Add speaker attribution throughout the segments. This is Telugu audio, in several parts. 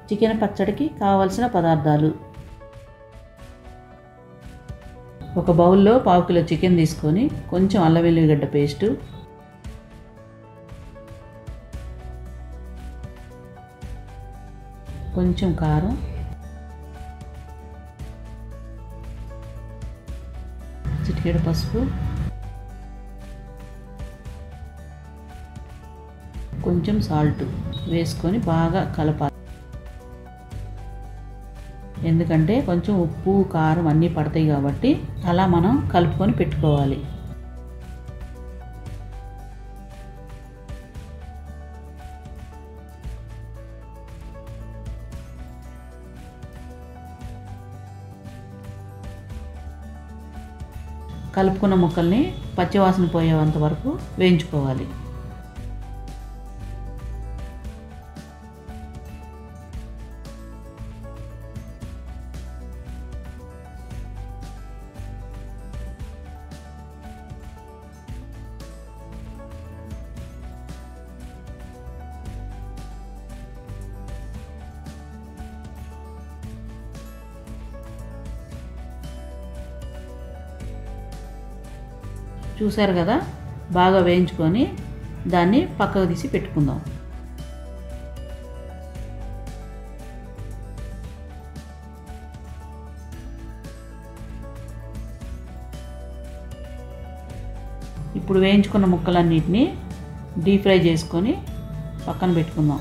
Speaker 1: చికెన్ పచ్చడికి కావలసిన పదార్థాలు ఒక బౌల్లో పావు కిలో చికెన్ తీసుకొని కొంచెం అల్లం వెల్లిగడ్డ పేస్టు కొంచెం కారం చిటికెడు పసుపు కొంచెం సాల్ట్ వేసుకొని బాగా కలపాలి ఎందుకంటే కొంచెం ఉప్పు కారం అన్నీ పడతాయి కాబట్టి అలా మనం కలుపుకొని పెట్టుకోవాలి కలుపుకున్న ముక్కల్ని పచ్చివాసన పోయేంత వరకు వేయించుకోవాలి చూశారు కదా బాగా వేయించుకొని దాన్ని పక్కకు తీసి పెట్టుకుందాం ఇప్పుడు వేయించుకున్న ముక్కలన్నిటిని డీప్ ఫ్రై చేసుకొని పక్కన పెట్టుకుందాం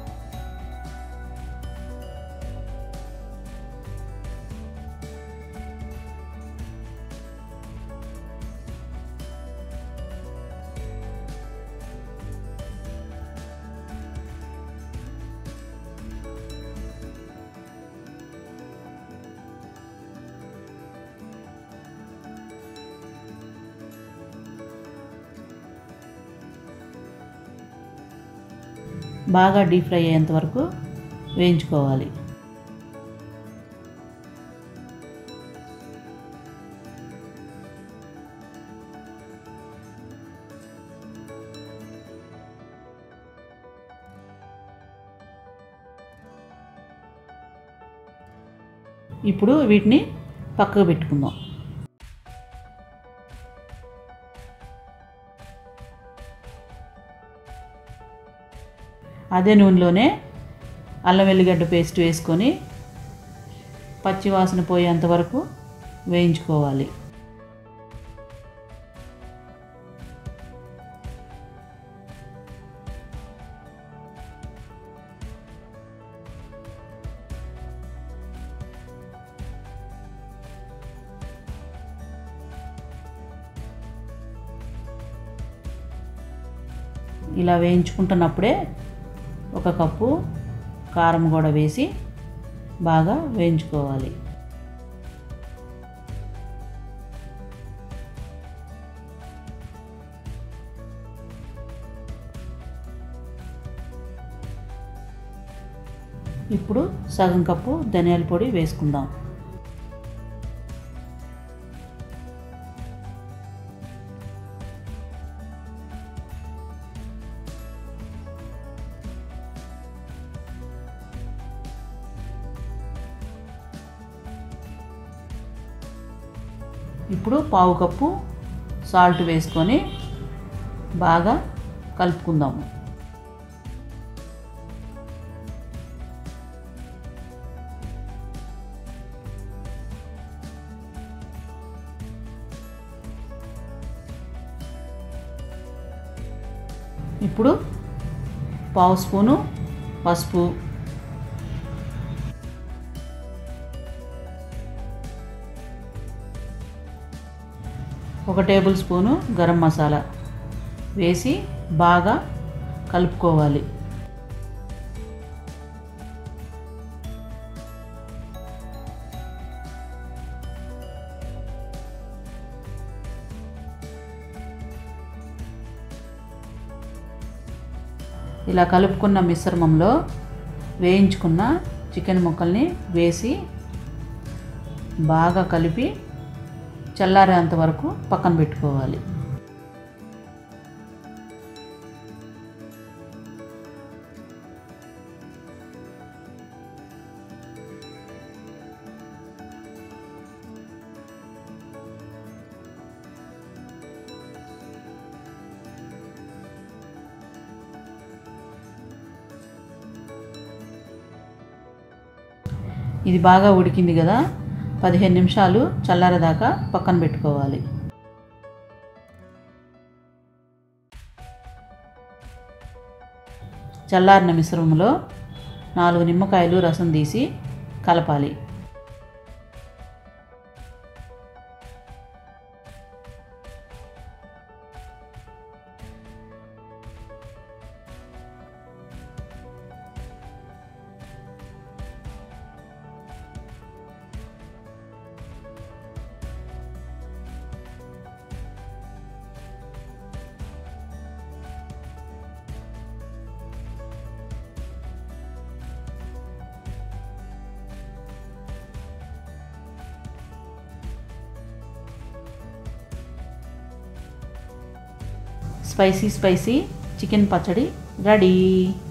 Speaker 1: బాగా డీప్ ఫ్రై అయ్యేంత వరకు వేయించుకోవాలి ఇప్పుడు వీటిని పక్కకు పెట్టుకుందాం అదే నూనెలోనే అల్లం వెల్లిగడ్డ పేస్ట్ వేసుకొని పచ్చి వాసన పోయేంత వరకు వేయించుకోవాలి ఇలా వేయించుకుంటున్నప్పుడే ఒక కప్పు కారం కూడా వేసి బాగా వేయించుకోవాలి ఇప్పుడు సగం కప్పు ధనియాల పొడి వేసుకుందాం ఇప్పుడు పావు కప్పు సాల్ట్ వేసుకొని బాగా కలుపుకుందాము ఇప్పుడు పావు స్పూను పసుపు ఒక టేబుల్ స్పూను గరం మసాలా వేసి బాగా కలుపుకోవాలి ఇలా కలుపుకున్న మిశ్రమంలో వేయించుకున్న చికెన్ ముక్కల్ని వేసి బాగా కలిపి చల్లారేంత వరకు పక్కన పెట్టుకోవాలి ఇది బాగా ఉడికింది కదా పదిహేను నిమిషాలు చల్లారదాకా పక్కన పెట్టుకోవాలి చల్లారిన మిశ్రమంలో నాలుగు నిమ్మకాయలు రసం తీసి కలపాలి స్పైసీ స్పైసీ చికెన్ పచ్చడి రెడీ